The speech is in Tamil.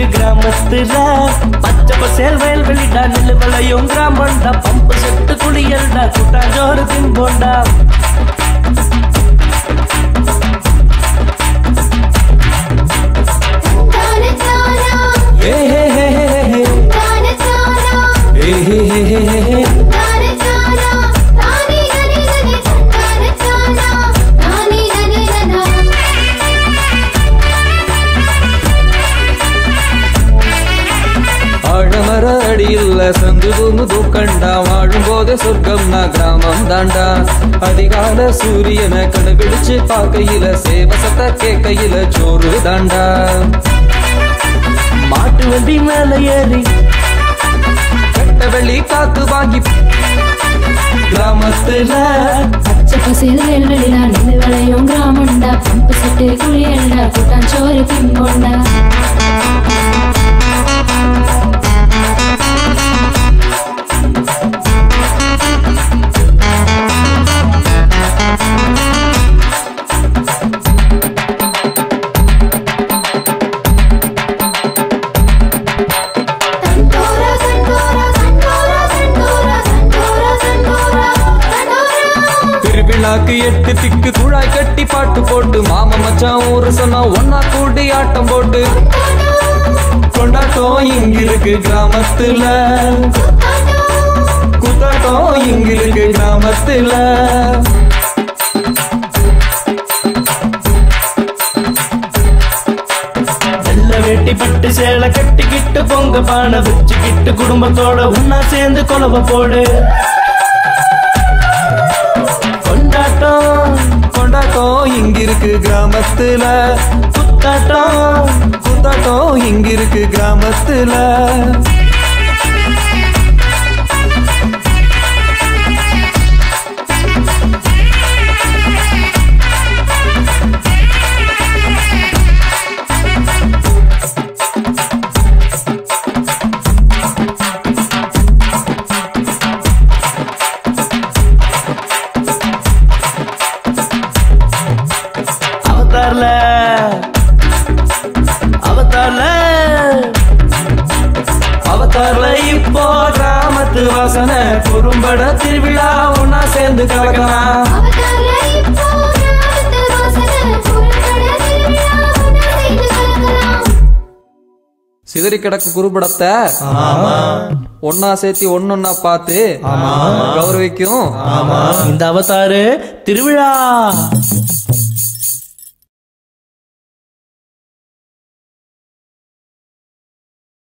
கிராமத்துல பச்சை பசேல் வயல் வெளிடா நெல்லு விளையும் கிராமம்டா பம்பு செட்டு குளியல்டா கூட்டாஞ்சோறு திம்போண்டா தானே தானா ஏ ஹே ஹே ஹே ஹே தானே தானா ஏ ஹே ஹே ஹே ஹே ஹே தானே தானா தானே நனே நனே தானே தானா தானே நனே நனா ஆழமர அடியில் சந்து பூமு தூக்கண்டா வாழும் போதே சொர்க்கம்னா கிராமம் தாண்டா அதிகால சூரியனை கண்டுபிடிச்சு பார்க்கையில சேவசத்தை கேட்கையில சோறு தாண்டா மாட்டு வண்டி மேல ஏறி கட்ட வெள்ளி காத்து வாங்கி கிராமத்துல பச்சை பசேல் வெள்ளடிடா நெல்லு விளையும் கிராமம்டா பம்பு செட்டு குளியல்டா கூட்டாஞ்சோறு திம்போண்டா தண்டோரா தண்டோரா தண்டோரா தண்டோரா தண்டோரா தண்டோரா தண்டோரா திருவிழாக்கு எட்டு திக்கு குழாய் கட்டி பாட்டு போட்டு மாம மச்சான் ஊரு சொன்னா ஒன்னா கூடி ஆட்டம் போட்டு கொண்டாட்டம் இங்கிருக்கு கிராமத்துல குத்தாட்டம் இங்கிருக்கு கிராமத்துல வெள்ள வேட்டி பட்டு சேலை கட்டிக்கிட்டு பொங்க பானை வச்சுக்கிட்டு குடும்பத்தோட ஒன்னா சேர்ந்து கொலவ போடு கொண்டாட்டம் கொண்டாட்டம் இங்கிருக்கு கிராமத்துல குத்தாட்டம் குத்தாட்டம் இங்கிருக்கு கிராமத்துல அவதார்ல அவதார்ல அவதார்ல இப்போ கிராமத்து வாசனை குறும்பட திருவிழா ஒன்னா சேர்ந்து கலக்கலாம் அவதார இப்போ கிராமத்து வாசனை குறும்பட திருவிழா ஒன்னா சேர்ந்து கலக்கலாம் சிதறி கிடக்கு குறுபடத்தை ஒன்னா சேர்த்தி ஒன்னொன்னா பார்த்து கௌரவிக்கும் இந்த அவதாரு திருவிழா